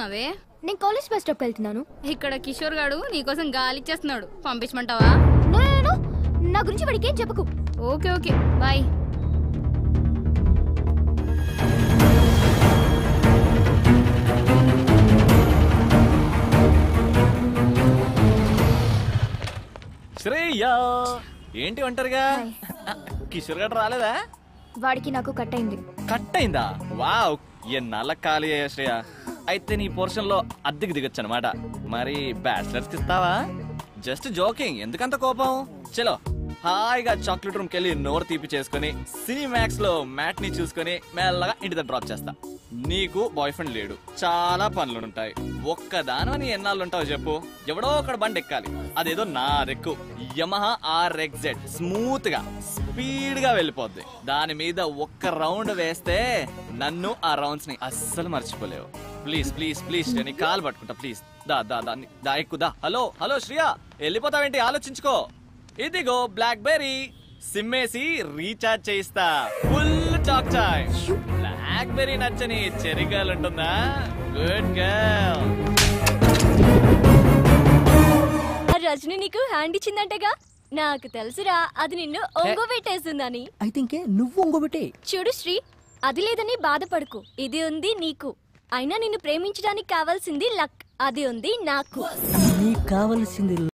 ఎక్కడున్నావే నేను college bus స్టాప్కి వెళ్తున్నాను ఇక్కడ కిషోర్ గాడు నీకోసం గాలి ఇచ్చేస్తున్నాడు పంపించమంటావా నేను నా గురించి వాడికి ఏం చెప్పకు ఓకే ఓకే బాయ్ శ్రేయ ఏంటి ఒంటరిగా కిషోర్ గడ్ రాలేదా వాడికి నాకు కట్ అయింది కట్ అయిందా వావ్ ఎన్నాళ్ళ ఖాళీ అయ్యా శ్రేయ అయితే నీ పోర్షన్ లో అద్దెకి దిగొచ్చు అనమాట మరి బ్యాచిలర్స్ కి ఇస్తావా జస్ట్ జోకింగ్ ఎందుకంత కోపం చలో హాయిగా చాక్లెట్ రూమ్ కెళ్ళి నోరు తీపి చేసుకుని సినిమాక్స్ లో మ్యాట్ ని చూసుకొని మెల్లగా ఇంటి దగ్గర డ్రాప్ చేస్తా నీకు బాయ్ ఫ్రెండ్ లేడు చాలా పనులు ఉంటాయి ఒక్కదాని ఎన్నాళ్ళు ఉంటావు చెప్పు ఎవడో ఒకడు బండి ఎక్కాలి అదేదో నా రెక్కు యమహా ఆర్ ఎక్జెడ్ స్మూత్ గా స్పీడ్ గా వెళ్ళిపోద్ది దాని మీద ఒక్క రౌండ్ వేస్తే నన్ను ఆ రౌండ్స్ ని అస్సలు మర్చిపోలేవు ప్లీజ్ ప్లీజ్ ప్లీజ్ నేను కాల్ పట్టుకుంటా ప్లీజ్ దా దా దా ని- దా ఎక్కుదా హలో హలో శ్రియా వెళ్ళిపోతావేంటి ఆలోచించుకో ఇదిగో బ్లాక్ బెర్రీ సిమ్మేసి రీఛార్జ్ చేయిస్తా full talk time BlackBerry నచ్చని చెరి గర్ల్ ఉంటుందా గుడ్ గర్ల్ ఆ రజని నీకు హ్యాండ్ ఇచ్చిందంటగా నాకు తెలుసురా అది నిన్ను ఒంగోబెట్టేసిందని అయితే ఇంకే నువ్వు ఇంకొకటి చూడు శ్రీ అది లేదని బాధపడకు ఇది ఉంది నీకు అయినా నిన్ను ప్రేమించడానికి కావాల్సింది లక్ అది ఉంది నాకు నీకు కావలసింది